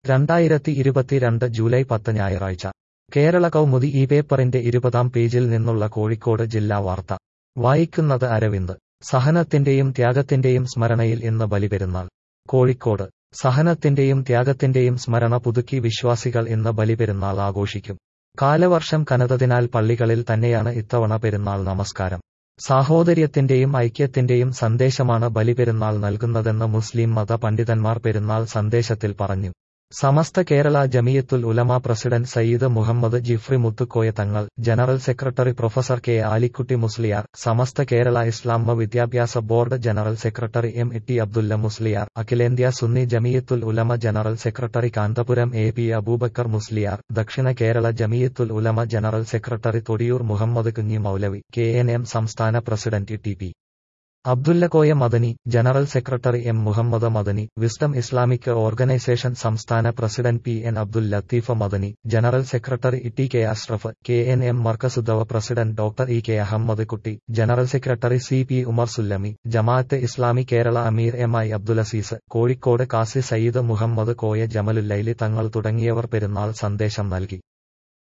രണ്ടായിരത്തി ഇരുപത്തിരണ്ട് ജൂലൈ പത്ത് ഞായറാഴ്ച കേരള കൗമുദി ഈ പേപ്പറിന്റെ ഇരുപതാം പേജിൽ നിന്നുള്ള കോഴിക്കോട് ജില്ലാ വാർത്ത വായിക്കുന്നത് അരവിന്ദ് സഹനത്തിന്റെയും ത്യാഗത്തിന്റെയും സ്മരണയിൽ ഇന്ന് ബലിപെരുന്നാൾ കോഴിക്കോട് സഹനത്തിന്റെയും ത്യാഗത്തിന്റെയും സ്മരണ പുതുക്കി വിശ്വാസികൾ ഇന്ന് ബലിപെരുന്നാൾ ആഘോഷിക്കും കാലവർഷം കനതതിനാൽ പള്ളികളിൽ തന്നെയാണ് ഇത്തവണ പെരുന്നാൾ നമസ്കാരം സാഹോദര്യത്തിന്റെയും ഐക്യത്തിന്റെയും സന്ദേശമാണ് ബലിപെരുന്നാൾ നൽകുന്നതെന്ന് മുസ്ലിം മത പണ്ഡിതന്മാർ പെരുന്നാൾ സന്ദേശത്തിൽ പറഞ്ഞു Samastha Kerala Jamiyyathul Ulama president Sayyid Muhammad Jifri Muthukoya Thangal general secretary professor K Alikutty Musliyar Samastha Kerala Islama വിദ്യാഭ്യാസ board general secretary M T Abdulla Musliyar അഖിലേന്ത്യാ സുന്നി ജമിയത്തുൽ ഉലമ ജനറൽ സെക്രട്ടറി കാന്തപുരം എ പി അബൂബക്കർ മുസ്ലിയാർ ദക്ഷിണ കേരള ജമിയത്തുൽ ഉലമ ജനറൽ സെക്രട്ടറി തൊടിയൂർ മുഹമ്മദ് കുഞ്ഞി മൗലവി കെ എൻ എം സംസ്ഥാന president T P Abdullakoya Madani general secretary M Muhammad Madani wisdom Islamic organisation സംസ്ഥാന president P N Abdul Latheef Madani general secretary T K Ashraf K N M Markazuddawa president doctor E K Ahammed Kutty general secretary C P Umar Sullami Jamaat Islami Kerala അമീർ എം ഐ അബ്ദുലസീസ് കോഴിക്കോട് കാസി സയ്യിദ് മുഹമ്മദ് കോയ ജമലുല്ലൈലി തങ്ങൾ തുടങ്ങിയവർ പെരുന്നാൾ സന്ദേശം നൽകി